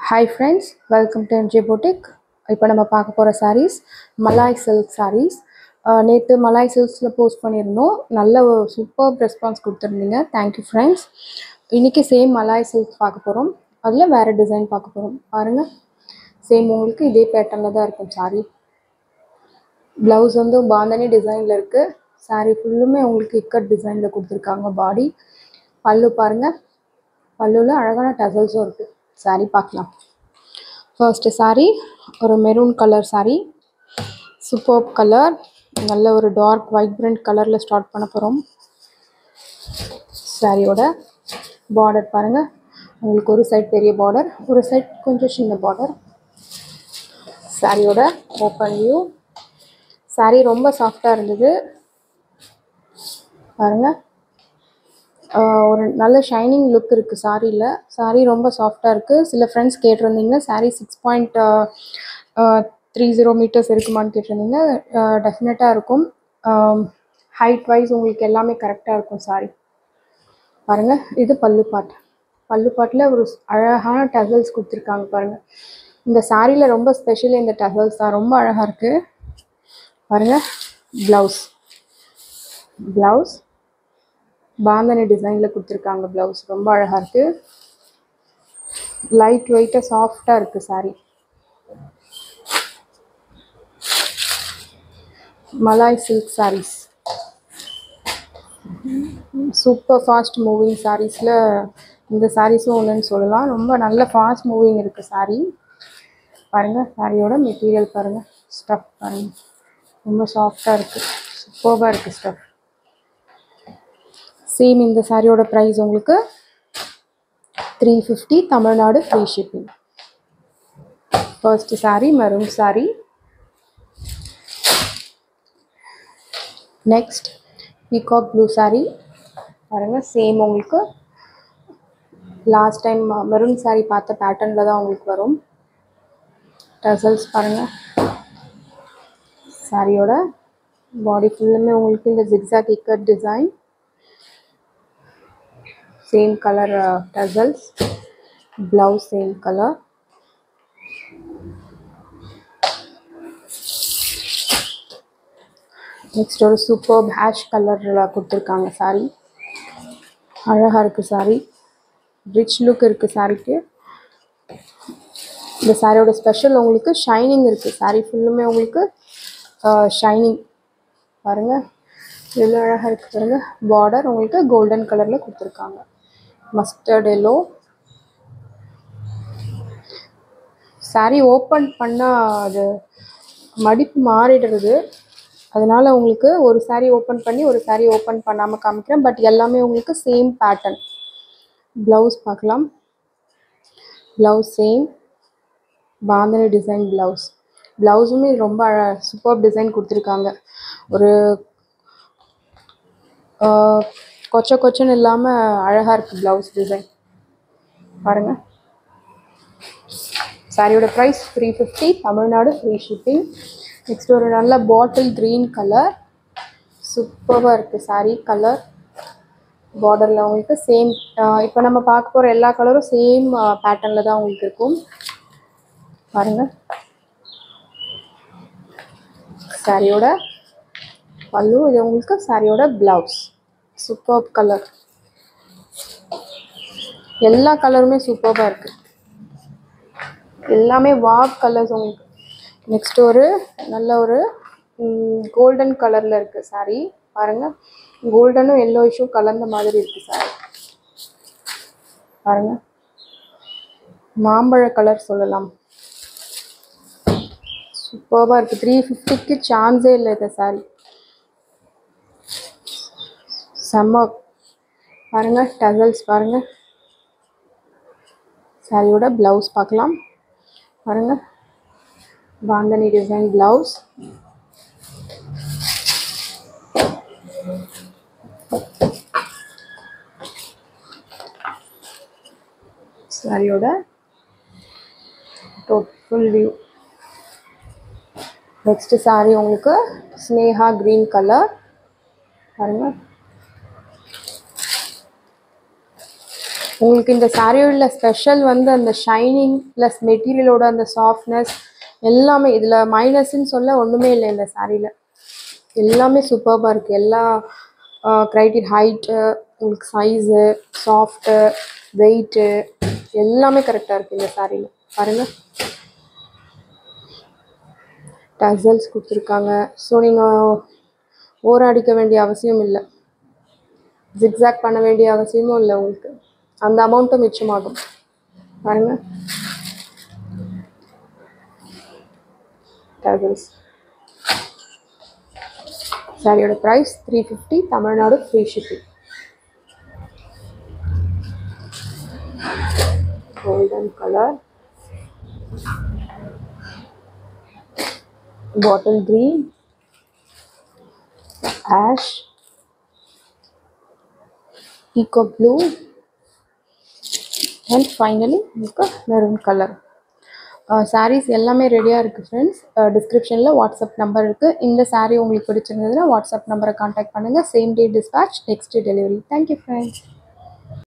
hi friends welcome to MJ boutique இப்போ நம்ம பார்க்க போகிற sarees மலாய் சில்க் sarees நேற்று மலாய் சில்க்ஸில் போஸ்ட் பண்ணியிருந்தோம் நல்ல சூப்பர் ரெஸ்பான்ஸ் கொடுத்துருந்தீங்க தேங்க்யூ ஃப்ரெண்ட்ஸ் இன்றைக்கி சேம் மலாய் சில்க் பார்க்க போகிறோம் அதில் வேறு டிசைன் பார்க்க போகிறோம் பாருங்கள் சேம் உங்களுக்கு இதே பேட்டர்னில் தான் இருக்கும் saree ப்ளவுஸ் வந்து பாந்தனி டிசைனில் இருக்குது saree ஃபுல்லுமே உங்களுக்கு இக்கட் டிசைனில் கொடுத்துருக்காங்க பாடி பல்லு பாருங்கள் பல்லுவில் அழகான டசல்ஸும் இருக்குது saree பார்க்கலாம் ஃபர்ஸ்ட்டு saree ஒரு maroon colour saree super colour நல்ல ஒரு டார்க் வைப்ரண்ட் கலரில் ஸ்டார்ட் பண்ண போகிறோம் சாரியோட பார்டர் பாருங்கள் உங்களுக்கு ஒரு சைட் பெரிய பார்டர் ஒரு சைட் கொஞ்சம் சின்ன பார்டர் சாரியோட ஓப்பன் வியூ saree ரொம்ப சாஃப்டாக இருந்தது பாருங்கள் ஆஹ் ஒரு நல்ல ஷைனிங் லுக் இருக்குது சாரியில் saree ரொம்ப சாஃப்டாக இருக்குது சில ஃப்ரெண்ட்ஸ் கேட்டிருந்தீங்க saree six point three zero metres இருக்குமான்னு கேட்டிருந்தீங்க டெஃபினட்டாக இருக்கும் ஹைட் வைஸ் உங்களுக்கு எல்லாமே கரெக்டாக இருக்கும் saree பாருங்கள் இது பல்லு பாட் பல்லு பாட்டில் ஒரு அழகான டசல்ஸ் கொடுத்துருக்காங்க பாருங்கள் இந்த சாரியில் ரொம்ப ஸ்பெஷல் இந்த டசல்ஸ் தான் ரொம்ப அழகாக இருக்குது பாருங்கள் ப்ளவுஸ் ப்ளவுஸ் பாந்தனி டிசைனில் கொடுத்துருக்காங்க ப்ளவுஸ் ரொம்ப அழகாக இருக்குது லைட் வெயிட்டாக சாஃப்டாக இருக்குது saree Malai silk sarees super fast moving சாரீஸில் இந்த சாரீஸும் ஒன்றுன்னு சொல்லலாம் ரொம்ப நல்ல ஃபாஸ்ட் மூவிங் இருக்குது saree பாருங்கள் சாரியோட மெட்டீரியல் பாருங்கள் ஸ்டஃப் பாருங்கள் ரொம்ப சாஃப்டாக இருக்குது சூப்பராக இருக்குது ஸ்டஃப் சேம் இந்த சாரியோட ப்ரைஸ் உங்களுக்கு three fifty Tamil Nadu free shipping first saree maroon saree next peacock blue saree பாருங்கள் சேம் உங்களுக்கு லாஸ்ட் டைம் மெரூன் saree பார்த்த பேட்டர்னில் தான் உங்களுக்கு வரும் டசல்ஸ் பாருங்கள் சாரியோட பாடி ஃபுல்லுமே உங்களுக்கு இந்த zigzag ikat design same colour tassels blouse same colour next ஒரு சூப்பர் ஹேஷ் கலரில் கொடுத்துருக்காங்க saree அழகாக இருக்குது saree ரிச் லுக் இருக்குது சாரிக்கு இந்த சாரியோட ஸ்பெஷல் உங்களுக்கு ஷைனிங் இருக்குது saree ஃபுல்லுமே உங்களுக்கு ஷைனிங் பாருங்கள் எவ்வளோ அழகாக இருக்குது பாருங்கள் பார்டர் உங்களுக்கு கோல்டன் கலரில் கொடுத்துருக்காங்க மஸ்டர்ட் எல்லோ saree ஓப்பன் பண்ணால் அது மடிப்பு மாறிடுறது அதனால் உங்களுக்கு ஒரு saree ஓப்பன் பண்ணி ஒரு saree ஓப்பன் பண்ணாமல் காமிக்கிறேன் பட் எல்லாமே உங்களுக்கு சேம் பேட்டர்ன் ப்ளவுஸ் பார்க்கலாம் blouse same bandhani design blouse ப்ளவுஸுமே ரொம்ப அழ சூப்பர் டிசைன் கொடுத்துருக்காங்க ஒரு ஆஹ், கொச்ச கொச்சன்னு இல்லாமல் அழகாக இருக்குது ப்ளவுஸ் டிசைன் பாருங்கள் சாரியோட price three fifty Tamil Nadu free shipping next ஒரு நல்ல பாட்டில் க்ரீன் கலர் சூப்பராக இருக்குது saree கலர் பார்டரில் உங்களுக்கு சேம் இப்போ நம்ம பார்க்க போகிற எல்லா கலரும் சேம் பேட்டர்னில் தான் உங்களுக்கு இருக்கும் பாருங்கள் சாரியோட பல்லு இது உங்களுக்கு சாரியோட ப்ளவுஸ் சூப்பர் கலர் எல்லா கலருமே சூப்பராக இருக்குது எல்லாமே வாவ் கலர்ஸ் உங்களுக்கு நெக்ஸ்ட் ஒரு நல்ல ஒரு கோல்டன் கலரில் இருக்குது saree பாருங்கள் கோல்டனும் எல்லோயிஷும் கலந்த மாதிரி இருக்குது saree பாருங்கள் மாம்பழ கலர் சொல்லலாம் சூப்பராக இருக்குது த்ரீ ஃபிஃப்டிக்கு சான்ஸே இல்லை இந்த saree செம்ம பாருங்கள் டசல்ஸ் பாருங்கள் சாரியோட ப்ளவுஸ் பார்க்கலாம் பாருங்கள் பாந்தனி டிசைன் ப்ளவுஸ் சாரியோட ஃபுல் வியூ நெக்ஸ்ட் saree உங்களுக்கு ஸ்னேஹா க்ரீன் கலர் பாருங்க உங்களுக்கு இந்த சாரியோட ஸ்பெஷல் வந்து அந்த ஷைனிங் ப்ளஸ் மெட்டீரியலோட அந்த சாஃப்ட்னஸ் எல்லாமே இதில் மைனஸ்ன்னு சொல்ல ஒன்றுமே இல்லை இந்த சாரியில் எல்லாமே சூப்பர்பாக இருக்குது எல்லா க்ரைட்டீர் ஹைட்டு உங்களுக்கு சைஸு சாஃப்ட்டு வெயிட்டு எல்லாமே கரெக்டாக இருக்குது இந்த சாரியில் பாருங்கள் டசல்ஸ் கொடுத்துருக்காங்க ஸோ நீங்கள் ஓராடிக்க வேண்டிய அவசியம் இல்லை ஜிக்ஸாக் பண்ண வேண்டிய அவசியமும் இல்லை உங்களுக்கு அந்த அமௌண்ட்டும் மிச்சமாகும் பாருங்க டசல்ஸ் சாரியோட price three fifty Tamil Nadu free shipping golden colour bottle green ash eco blue and finally உங்களுக்கு மெரூன் கலர் சாரீஸ் எல்லாமே ரெடியாக இருக்குது ஃப்ரெண்ட்ஸ் டிஸ்கிரிப்ஷனில் வாட்ஸ்அப் நம்பர் இருக்குது இந்த saree உங்களுக்கு பிடிச்சிருந்ததுன்னா வாட்ஸ்அப் நம்பரை காண்டாக்ட் பண்ணுங்கள் same day dispatch next day delivery thank you friends